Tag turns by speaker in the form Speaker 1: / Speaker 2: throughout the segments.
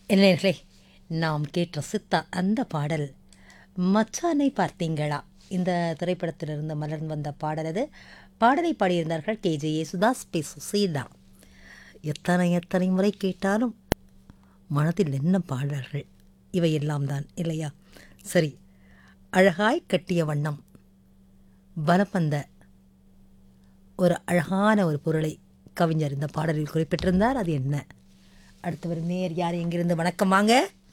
Speaker 1: இளைஞர்களே நாம் கேட்டு ரசித்த அந்த பாடல் மச்சானை பார்த்தீங்களா இந்த திரைப்படத்திலிருந்து மலர்ந்து வந்த பாடல் அது பாடலை பாடியிருந்தார்கள் K J Yesudas P Susheela எத்தனை எத்தனை முறை கேட்டாலும் மனதில் என்ன பாடல்கள் இவையெல்லாம் தான் இல்லையா சரி அழகாய் கட்டிய வண்ணம் பலம் வந்த ஒரு அழகான ஒரு பொருளை கவிஞர் இந்த பாடலில் குறிப்பிட்டிருந்தார் அது என்ன அடுத்தவர் நேர் யார் எங்கிருந்து வணக்கம் வாங்க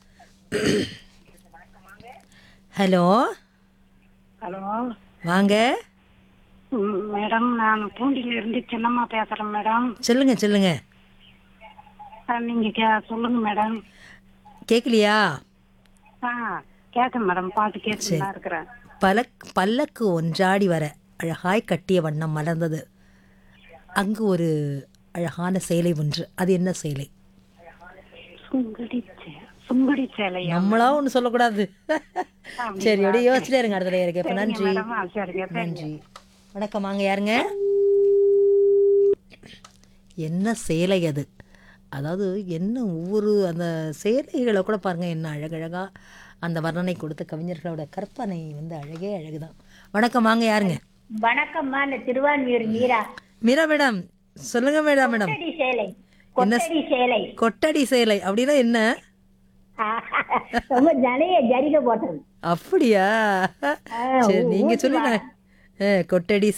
Speaker 1: ஹலோ
Speaker 2: ஹலோ
Speaker 1: வாங்க
Speaker 2: ம், மேடம் நான் பூண்டியில இருந்து சின்னம்மா பேசுறேன் மேடம்
Speaker 1: சொல்லுங்க சொல்லுங்க
Speaker 2: ஆ, நீங்க கே சொல்லுங்க மேடம்
Speaker 1: கேட்கலையா
Speaker 2: ஆ கேட்க மேடம் பாட்டு கேட்டுட்டு தான் இருக்கிறேன்
Speaker 1: பலக் பல்லக்கு ஒன்றாடி வர அழகாய் கட்டிய வண்ணம் மலர்ந்தது அங்கு ஒரு அழகான சேலை ஒன்று அது என்ன சேலை
Speaker 2: சுங்கடி சே- சுங்கடி சேலையா
Speaker 1: நம்மளா ஒன்று சொல்லக்கூடாது சரி அப்படியே யோசிச்சுட்டே இருங்க அடுத்த இருக்கு இப்போ நன்றி
Speaker 2: மேடம் ஆ, சரிங்க
Speaker 1: நன்றி வணக்கம் வாங்க யாருங்க என்ன சேலை அது அதாவது என்ன ஒவ்வொரு அந்த சேலைகளை கூட பாருங்க என்ன அழகழகா அந்த வர்ணனை கொடுத்த கவிஞர்களோட கற்பனை வந்து அழகே அழகுதான் வணக்கம் வாங்க யாருங்க
Speaker 3: வணக்கம்மா இந்த திருவான்மியூர் மீரா
Speaker 1: மீரா மேடம் சொல்லுங்க மேடம் மேடம்
Speaker 3: கொட்டடி சேலை கொட்டடி சேலை
Speaker 1: கொட்டடி சேலை அப்படின்னா என்ன
Speaker 3: ரொம்ப ஜனைய ஜரிக போட்டது
Speaker 1: அப்படியா
Speaker 3: ஆ,
Speaker 1: சரி
Speaker 3: ஊ-
Speaker 1: நீங்க
Speaker 3: ஊட்டி
Speaker 1: சொல்லி நான் ஆ, கொட்டடி